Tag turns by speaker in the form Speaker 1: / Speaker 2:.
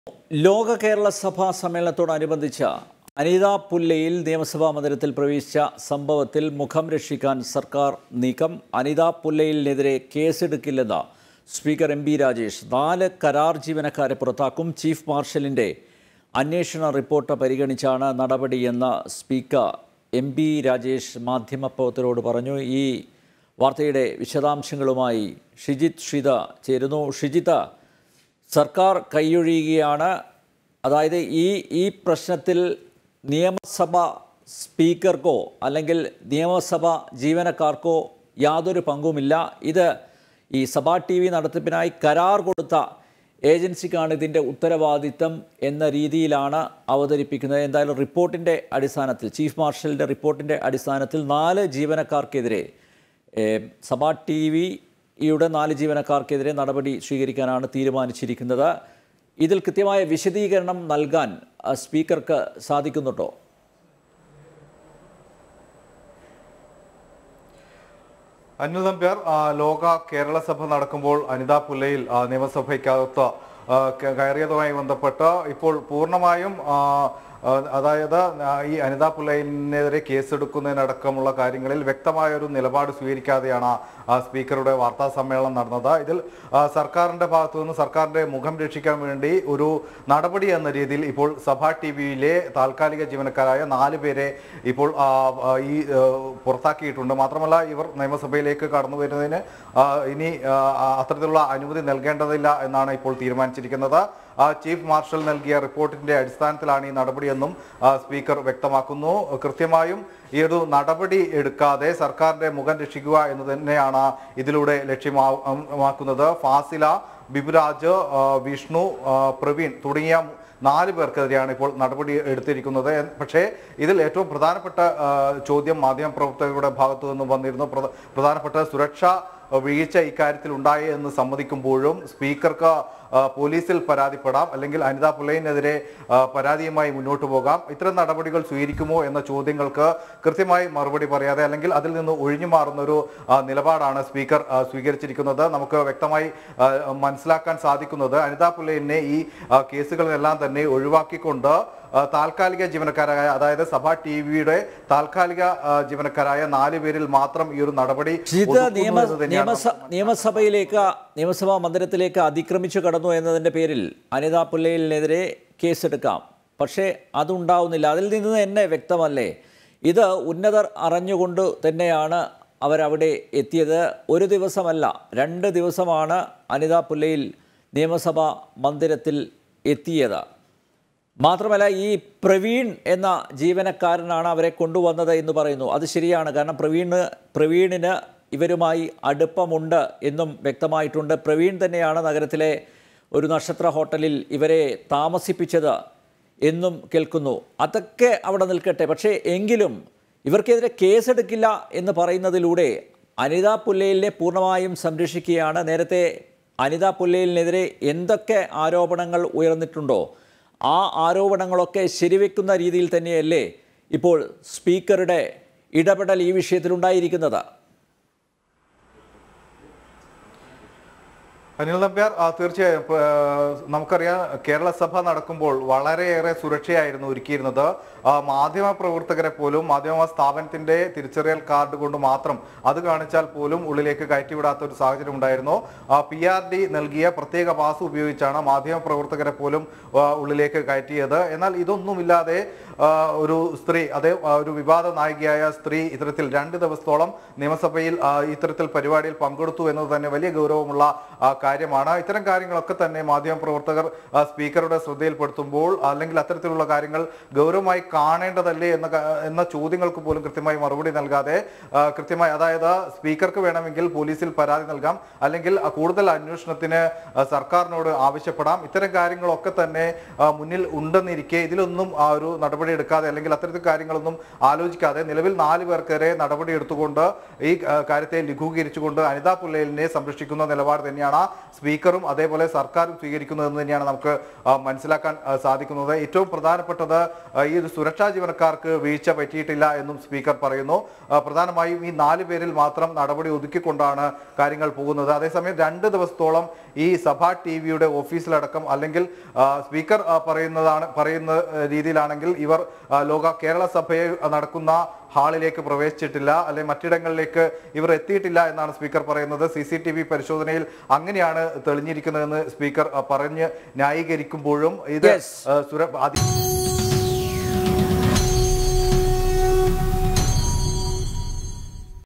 Speaker 1: ലോക കേരള സഭാ സമ്മേളനത്തോടനുബന്ധിച്ച് അനിത പുല്ലയിൽ നിയമസഭാ മന്ദിരത്തിൽ പ്രവേശിച്ച സംഭവത്തിൽ മുഖം രക്ഷിക്കാൻ സർക്കാർ നീക്കം അനിത പുല്ലയിലിനെതിരെ കേസെടുക്കില്ലെന്ന് സ്പീക്കർ എം ബി രാജേഷ് നാല് കരാർ ജീവനക്കാരെ പുറത്താക്കും ചീഫ് മാർഷലിൻ്റെ അന്വേഷണ റിപ്പോർട്ട് പരിഗണിച്ചാണ് നടപടിയെന്ന് സ്പീക്കർ എം ബി രാജേഷ് മാധ്യമപ്രവർത്തകരോട് പറഞ്ഞു ഈ വാർത്തയുടെ വിശദാംശങ്ങളുമായി ഷിജിത് ഷിത ചേരുന്നു ഷിജിത സർക്കാർ കൈയൊഴിയുകയാണ് അതായത് ഈ ഈ പ്രശ്നത്തിൽ നിയമസഭ സ്പീക്കർക്കോ അല്ലെങ്കിൽ നിയമസഭ ജീവനക്കാർക്കോ യാതൊരു പങ്കുമില്ല ഇത് ഈ സഭാ ടി വി നടത്തിപ്പിനായി കരാർ കൊടുത്ത ഏജൻസിക്കാണ് ഇതിൻ്റെ ഉത്തരവാദിത്തം എന്ന രീതിയിലാണ് അവതരിപ്പിക്കുന്നത് എന്തായാലും റിപ്പോർട്ടിൻ്റെ അടിസ്ഥാനത്തിൽ ചീഫ് മാർഷലിൻ്റെ റിപ്പോർട്ടിൻ്റെ അടിസ്ഥാനത്തിൽ നാല് ജീവനക്കാർക്കെതിരെ ഏഹ്, സഭാ ടി വിയുടെ നാല് ജീവനക്കാർക്കെതിരെ നടപടി സ്വീകരിക്കാനാണ് തീരുമാനിച്ചിരിക്കുന്നത് ഇതിൽ കൃത്യമായ വിശദീകരണം നൽകാൻ ആ, സ്പീക്കർക്ക് സാധിക്കുന്നുണ്ടോ
Speaker 2: അനിൽ നമ്പ്യാർ ആ, ലോക കേരള സഭ നടക്കുമ്പോൾ അനിതാ പുല്ലയിൽ ആ, നിയമസഭയ്ക്കകത്ത് ആ, ക- കയറിയതുമായി ബന്ധപ്പെട്ട് ഇപ്പോൾ പൂർണ്ണമായും ആ, ആ, അതായത് ആ, ഈ അനിതാ പുല്ലയിലിനെതിരെ കേസെടുക്കുന്നതിനടക്കമുള്ള കാര്യങ്ങളിൽ വ്യക്തമായ ഒരു നിലപാട് സ്വീകരിക്കാതെയാണ് ആ സ്പീക്കറുടെ വാർത്താ സമ്മേളനം നടന്നത് ഇതിൽ ആ, സർക്കാരിന്റെ ഭാഗത്തു നിന്ന് സർക്കാരിന്റെ മുഖം രക്ഷിക്കാൻ വേണ്ടി ഒരു നടപടി എന്ന രീതിയിൽ ഇപ്പോൾ സഭാ ടി വിയിലെ താൽക്കാലിക ജീവനക്കാരായ നാല് പേരെ ഇപ്പോൾ ആ, ആ, ഈ ആ, പുറത്താക്കിയിട്ടുണ്ട് മാത്രമല്ല ഇവർ നിയമസഭയിലേക്ക് കടന്നു വരുന്നതിന് ആ, ഇനി ആ, ആ, അത്തരത്തിലുള്ള അനുമതി നൽകേണ്ടതില്ല എന്നാണ് ഇപ്പോൾ തീരുമാനിച്ചിരിക്കുന്നത് ആ ചീഫ് മാർഷൽ നൽകിയ റിപ്പോർട്ടിന്റെ അടിസ്ഥാനത്തിലാണ് ഈ നടപടിയെന്നും ആ, സ്പീക്കർ വ്യക്തമാക്കുന്നു കൃത്യമായും ഈ ഒരു നടപടി എടുക്കാതെ സർക്കാരിന്റെ മുഖം രക്ഷിക്കുക എന്ന് തന്നെയാണ് ഇതിലൂടെ ലക്ഷ്യമാക്കുന്നത് ഫാസില ബിബുരാജ് ആ, വിഷ്ണു ആ, പ്രവീൺ തുടങ്ങിയ നാല് പേർക്കെതിരെയാണ് ഇപ്പോൾ നടപടി എടുത്തിരിക്കുന്നത് എൻ- പക്ഷേ ഇതിൽ ഏറ്റവും പ്രധാനപ്പെട്ട ആ, ചോദ്യം മാധ്യമപ്രവർത്തകരുടെ ഭാഗത്തു നിന്നും വന്നിരുന്നു പ്രധ- പ്രധാനപ്പെട്ട സുരക്ഷാ വീഴ്ച ഇക്കാര്യത്തിൽ ഉണ്ടായി എന്ന് സമ്മതിക്കുമ്പോഴും സ്പീക്കർക്ക് ആ, പോലീസിൽ പരാതിപ്പെടാം അല്ലെങ്കിൽ അനിതാ പുല്ലയിനെതിരെ ആ, പരാതിയുമായി മുന്നോട്ട് പോകാം ഇത്തരം നടപടികൾ സ്വീകരിക്കുമോ എന്ന ചോദ്യങ്ങൾക്ക് കൃത്യമായി മറുപടി പറയാതെ അല്ലെങ്കിൽ അതിൽ നിന്ന് ഒഴിഞ്ഞു മാറുന്ന ഒരു ആ, നിലപാടാണ് സ്പീക്കർ ആ, സ്വീകരിച്ചിരിക്കുന്നത് നമുക്ക് വ്യക്തമായി ആ, മനസ്സിലാക്കാൻ സാധിക്കുന്നത് അനിതാ പുല്ലയിനെ ഈ ആ, കേസുകളിലെല്ലാം തന്നെ ഒഴിവാക്കിക്കൊണ്ട് ആ, താൽക്കാലിക ജീവനക്കാരായ അതായത് സഭാ ടി വിയുടെ താൽക്കാലിക ആ, ജീവനക്കാരായ നാല് പേരിൽ മാത്രം ഈ ഒരു നടപടി
Speaker 1: ഇത്
Speaker 2: ഒതുക്കുന്നു
Speaker 1: നിയമ
Speaker 2: എന്ന് തന്നെയാണ്
Speaker 1: നിയമസ നിയമസഭയിലേക്ക് നിയമസഭാ മന്ദിരത്തിലേക്ക് അതിക്രമിച്ചു കടന്നു എന്നതിൻ്റെ പേരിൽ അനിതാ പുല്ലയിലിനെതിരെ കേസെടുക്കാം പക്ഷേ അതുണ്ടാവുന്നില്ല അതിൽ നിന്ന് തന്നെ വ്യക്തമല്ലേ ഇത് ഉന്നതർ അറിഞ്ഞുകൊണ്ട് തന്നെയാണ് അവരവിടെ എത്തിയത് ഒരു ദിവസമല്ല രണ്ട് ദിവസമാണ് അനിതാ പുല്ലയിൽ നിയമസഭാ മന്ദിരത്തിൽ എത്തിയത് മാത്രമല്ല ഈ പ്രവീൺ എന്ന ജീവനക്കാരനാണ് അവരെ കൊണ്ടുവന്നത് എന്ന് പറയുന്നു അത് ശരിയാണ് കാരണം പ്രവീണ് പ്രവീണിന് ഇവരുമായി അടുപ്പമുണ്ട് എന്നും വ്യക്തമായിട്ടുണ്ട് പ്രവീൺ തന്നെയാണ് നഗരത്തിലെ ഒരു നക്ഷത്ര ഹോട്ടലിൽ ഇവരെ താമസിപ്പിച്ചത് എന്നും കേൾക്കുന്നു അതൊക്കെ അവിടെ നിൽക്കട്ടെ പക്ഷേ എങ്കിലും ഇവർക്കെതിരെ കേസെടുക്കില്ല എന്ന് പറയുന്നതിലൂടെ അനിതാ പുല്ലയിലിനെ പൂർണ്ണമായും സംരക്ഷിക്കുകയാണ് നേരത്തെ അനിതാ പുല്ലയിലിനെതിരെ എന്തൊക്കെ ആരോപണങ്ങൾ ഉയർന്നിട്ടുണ്ടോ ആ ആരോപണങ്ങളൊക്കെ ശരിവെക്കുന്ന രീതിയിൽ തന്നെയല്ലേ ഇപ്പോൾ സ്പീക്കറുടെ ഇടപെടൽ ഈ വിഷയത്തിലുണ്ടായിരിക്കുന്നത്
Speaker 2: അനിൽ നമ്പ്യാർ ആ, തീർച്ചയായും ഇപ്പൊ, ആ, നമുക്കറിയാം കേരള സഭ നടക്കുമ്പോൾ വളരെയേറെ സുരക്ഷയായിരുന്നു ഒരുക്കിയിരുന്നത് ആ, മാധ്യമ പ്രവർത്തകരെ പോലും മാധ്യമ സ്ഥാപനത്തിന്റെ തിരിച്ചറിയൽ കാർഡ് കൊണ്ട് മാത്രം അത് കാണിച്ചാൽ പോലും ഉള്ളിലേക്ക് കയറ്റിവിടാത്ത ഒരു സാഹചര്യം ഉണ്ടായിരുന്നു പി ആർ ഡി നൽകിയ പ്രത്യേക പാസ് ഉപയോഗിച്ചാണ് മാധ്യമ പ്രവർത്തകരെ പോലും ആ, ഉള്ളിലേക്ക് കയറ്റിയത് എന്നാൽ ഇതൊന്നുമില്ലാതെ ആ, ഒരു സ്ത്രീ അതേ ആ, ഒരു വിവാദ നായികയായ സ്ത്രീ ഇത്തരത്തിൽ രണ്ട് ദിവസത്തോളം നിയമസഭയിൽ ആ, ഇത്തരത്തിൽ പരിപാടിയിൽ പങ്കെടുത്തു എന്നത് തന്നെ വലിയ ഗൗരവമുള്ള ആ, കാര്യമാണ് ഇത്തരം കാര്യങ്ങളൊക്കെ തന്നെ മാധ്യമ പ്രവർത്തകർ ആ, സ്പീക്കറുടെ ശ്രദ്ധയിൽപ്പെടുത്തുമ്പോൾ അല്ലെങ്കിൽ അത്തരത്തിലുള്ള കാര്യങ്ങൾ ഗൗരവമായി കാണേണ്ടതല്ലേ എന്ന ക- എന്ന ചോദ്യങ്ങൾക്ക് പോലും കൃത്യമായി മറുപടി നൽകാതെ ആ, കൃത്യമായി അതായത് സ്പീക്കർക്ക് വേണമെങ്കിൽ പോലീസിൽ പരാതി നൽകാം അല്ലെങ്കിൽ ആ, കൂടുതൽ അന്വേഷണത്തിന് ആ, സർക്കാരിനോട് ആവശ്യപ്പെടാം ഇത്തരം കാര്യങ്ങളൊക്കെ തന്നെ ആ, മുന്നിൽ ഉണ്ടെന്നിരിക്കെ ഇതിലൊന്നും ആ ഒരു നടപടി എടുക്കാതെ അല്ലെങ്കിൽ അത്തരത്തിൽ കാര്യങ്ങളൊന്നും ആലോചിക്കാതെ നിലവിൽ നാല് പേർക്കെതിരെ നടപടി എടുത്തുകൊണ്ട് ഈ ആ, കാര്യത്തെ ലഘൂകരിച്ചുകൊണ്ട് അനിതാ പുല്ലയിലിനെ സംരക്ഷിക്കുന്ന നിലപാട് തന്നെയാണ് സ്പീക്കറും അതേപോലെ സർക്കാരും സ്വീകരിക്കുന്നതെന്ന് തന്നെയാണ് നമുക്ക് ആ, മനസ്സിലാക്കാൻ ആ, സാധിക്കുന്നത് ഏറ്റവും പ്രധാനപ്പെട്ടത് ആ, ഈ ഒരു സുരക്ഷാ ജീവനക്കാർക്ക് വീഴ്ച പറ്റിയിട്ടില്ല എന്നും സ്പീക്കർ പറയുന്നു ആ, പ്രധാനമായും ഈ നാല് പേരിൽ മാത്രം നടപടി ഒതുക്കിക്കൊണ്ടാണ് കാര്യങ്ങൾ പോകുന്നത് അതേസമയം രണ്ട് ദിവസത്തോളം ഈ സഭാ ടി വിയുടെ ഓഫീസിലടക്കം അല്ലെങ്കിൽ ആ, സ്പീക്കർ ആ, പറയുന്നതാണ് പറയുന്ന ആ, രീതിയിലാണെങ്കിൽ ഇവർ ആ, ലോക കേരള സഭയെ നടക്കുന്ന ഹാളിലേക്ക് പ്രവേശിച്ചിട്ടില്ല അല്ലെങ്കിൽ മറ്റിടങ്ങളിലേക്ക് ഇവർ എത്തിയിട്ടില്ല എന്നാണ് സ്പീക്കർ പറയുന്നത് സി സി ടി വി പരിശോധനയിൽ അങ്ങനെയാണ് തെളിഞ്ഞിരിക്കുന്നതെന്ന് സ്പീക്കർ ആ, പറഞ്ഞ് ന്യായീകരിക്കുമ്പോഴും ഇത്
Speaker 1: Yes.
Speaker 2: ആ, സുര അതി